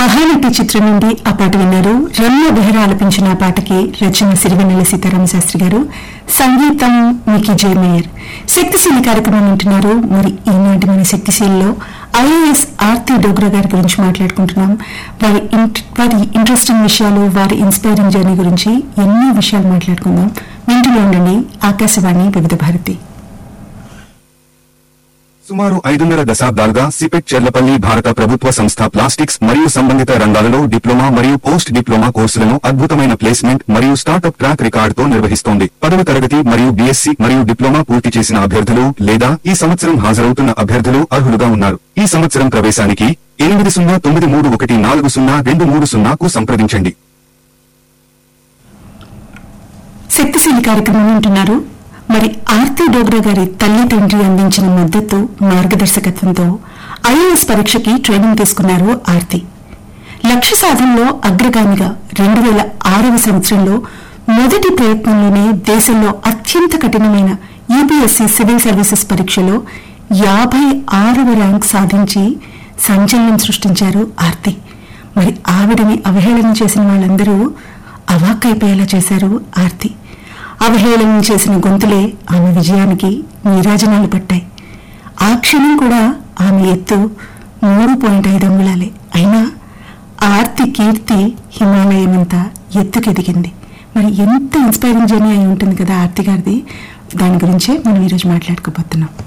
మహానటి చిత్రం నుండి ఆ పాట విన్నారు రమ్య బెహ్రా ఆలపించిన ఆ పాటకి రచన సిరివెన్నెల సీతారామ శాస్త్రి గారు సంగీతం మికి జయమేయర్ శక్తిశీలి కార్యక్రమం వింటున్నారు మరి ఈనాటి మన శక్తిశీలిలో ఐఏఎస్ ఆర్తి డోగ్రా గారి గురించి మాట్లాడుకుంటున్నాం వారి ఇంట్- వారి ఇంట్రెస్టింగ్ విషయాలు వారి ఇన్స్పైరింగ్ జర్నీ గురించి ఎన్నో విషయాలు మాట్లాడుకుందాం వింటూనే ఉండండి ఆకాశవాణి వివిధ భారతి సుమారు ఐదున్నర దశాబ్దాలుగా సిపెట్ చెర్లపల్లి భారత ప్రభుత్వ సంస్థ ప్లాస్టిక్స్ మరియు సంబంధిత రంగాలలో డిప్లొమా మరియు పోస్ట్ డిప్లొమా కోర్సులను అద్భుతమైన ప్లేస్మెంట్ మరియు స్టార్టప్ ట్రాక్ రికార్డుతో నిర్వహిస్తోంది పదవ తరగతి మరియు బీఎస్సీ మరియు డిప్లొమా పూర్తి చేసిన అభ్యర్థులు లేదా ఈ సంవత్సరం హాజరవుతున్న అభ్యర్థులు అర్హులుగా ఉన్నారు ఈ సంవత్సరం ప్రవేశానికి ఎనిమిది సున్నా తొమ్మిది మూడు ఒకటి నాలుగు సున్నా రెండు మూడు సున్నాకు సంప్రదించండి శక్తిశీలి కార్యక్రమం వింటున్నారు మరి ఆర్తి డోగ్రా గారి తల్లి తండ్రి అందించిన మద్దతు మార్గదర్శకత్వంతో ఐఏఎస్ పరీక్షకి ట్రైనింగ్ తీసుకున్నారు ఆర్తి లక్ష్య సాధనలో అగ్రగామిగా రెండు వేల ఆరవ సంవత్సరంలో మొదటి ప్రయత్నంలోనే దేశంలో అత్యంత కఠినమైన యూపీఎస్సీ సివిల్ సర్వీసెస్ పరీక్షలో యాభై ఆరవ ర్యాంక్ సాధించి సంచలనం సృష్టించారు ఆర్తి మరి ఆవిడని అవహేళన చేసిన వాళ్ళందరూ అవాక్కైపోయేలా చేశారు ఆర్తి అవహేళన చేసిన గొంతులే ఆమె విజయానికి నీరాజనాలు పట్టాయి ఆ క్షణం కూడా ఆమె ఎత్తు మూడు పాయింట్ ఐదు అంగుళాలే అయినా ఆర్తి కీర్తి హిమాలయమంతా ఎత్తుకెదిగింది మరి ఎంత ఇన్స్పైరింగ్ జర్నీ అయి ఉంటుంది కదా ఆర్తి గారిది దాని గురించే మనం ఈరోజు మాట్లాడుకోబోతున్నాం